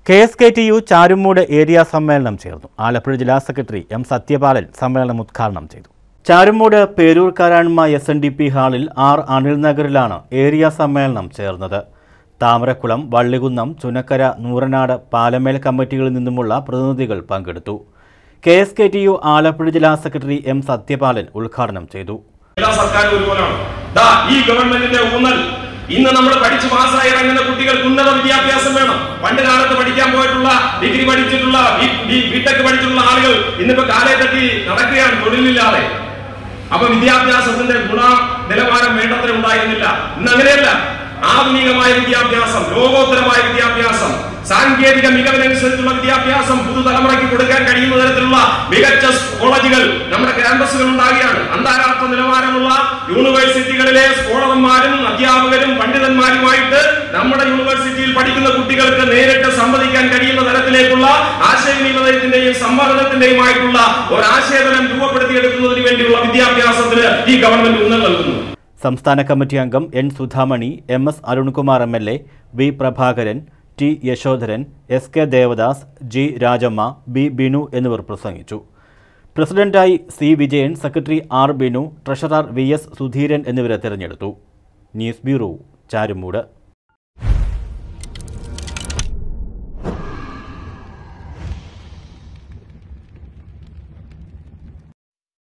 K S K T U Charummoodu area സമ്മേളനം ചേർന്നു ആലപ്പുഴ ജില്ലാ സെക്രട്ടറി എം സത്യപാലൻ സമ്മേളനം ഉദ്ഘാടനം ചെയ്തു Charummoodu Peroor Karanma S N D P ഹാളിൽ ആർ അനിൽ നഗറിലാണ് ഏരിയ സമ്മേളനം ചേർന്നത് താമരക്കുളം വള്ളികുന്നം ചുനക്കര നൂറനാട് പാലമേൽ കമ്മിറ്റികളിൽ നിന്നുമുള്ള പ്രതിനിധികൾ പങ്കെടുത്തു K S K T U Alappuzha ജില്ലാ സെക്രട്ടറി എം സത്യപാലൻ ഉദ്ഘാടനം ചെയ്തു എല്ലാ സർക്കാരും ഒരുപോലെയാണ് ദാ ഈ ഗവൺമെന്റിന്റെ ഊന്നൽ ഇന്ന് നമ്മൾ പഠിച്ചു പാസ്സായി ഇറങ്ങുന്ന കുട്ടികൾക്ക് ഉന്നത വിദ്യാഭ്യാസം വേണം പണ്ട് കാലത്ത് പഠിക്കാൻ പോയിട്ടുള്ള ഡിഗ്രി പഠിച്ചിട്ടുള്ള ബിടെക് പഠിച്ചിട്ടുള്ള ആളുകൾ ഇന്നിപ്പോ കാലേ തട്ടി നടക്കുകയാണ് തൊഴിലില്ലാതെ അപ്പൊ വിദ്യാഭ്യാസത്തിന്റെ ഗുണ നിലവാരം വേണ്ടത്ര ഉണ്ടായിരുന്നില്ല ഇന്ന് അങ്ങനെയല്ല ആധുനികമായ വിദ്യാഭ്യാസം ലോകോത്തരമായ വിദ്യാഭ്യാസം സാങ്കേതിക മികവിനനുസരിച്ചുള്ള വിദ്യാഭ്യാസം പുതുതലമുറയ്ക്ക് കൊടുക്കാൻ കഴിയുന്ന തരത്തിലുള്ള മികച്ച കോളേജുകൾ നമ്മുടെ ക്യാമ്പസുകൾ ഉണ്ടാകുകയാണ് അന്താരാഷ്ട്ര നിലവാരമുള്ള യൂണിവേഴ്സിറ്റികളിലെ സ്കോളർമാരും അധ്യാപകരും പണ്ഡിതന്മാരുമായിട്ട് നമ്മുടെ യൂണിവേഴ്സിറ്റിയിൽ പഠിക്കുന്ന കുട്ടികൾക്ക് നേരിട്ട് സംവദിക്കാൻ കഴിയുന്ന തരത്തിലേക്കുള്ള ആശയവിനിമയത്തിന്റെയും സംവാദത്തിന്റെയുമായിട്ടുള്ള ഒരു ആശയതലം രൂപപ്പെടുത്തിയെടുക്കുന്നതിന് വേണ്ടിയുള്ള വിദ്യാഭ്യാസത്തിന് ഈ ഗവൺമെന്റ് ഊന്നൽ നൽകുന്നു സംസ്ഥാന കമ്മിറ്റി അംഗം N Sudhamani M S Arunkumar M L A V Prabhakaran T Yashodharan S K Devadas G Rajamma B Binu എന്നിവർ പ്രസംഗിച്ചു പ്രസിഡന്റായി C Vijayan secretary R Binu treasurer V S Sudheeran എന്നിവരെ തിരഞ്ഞെടുത്തു ന്യൂസ് ബ്യൂറോ ചാരുമൂട്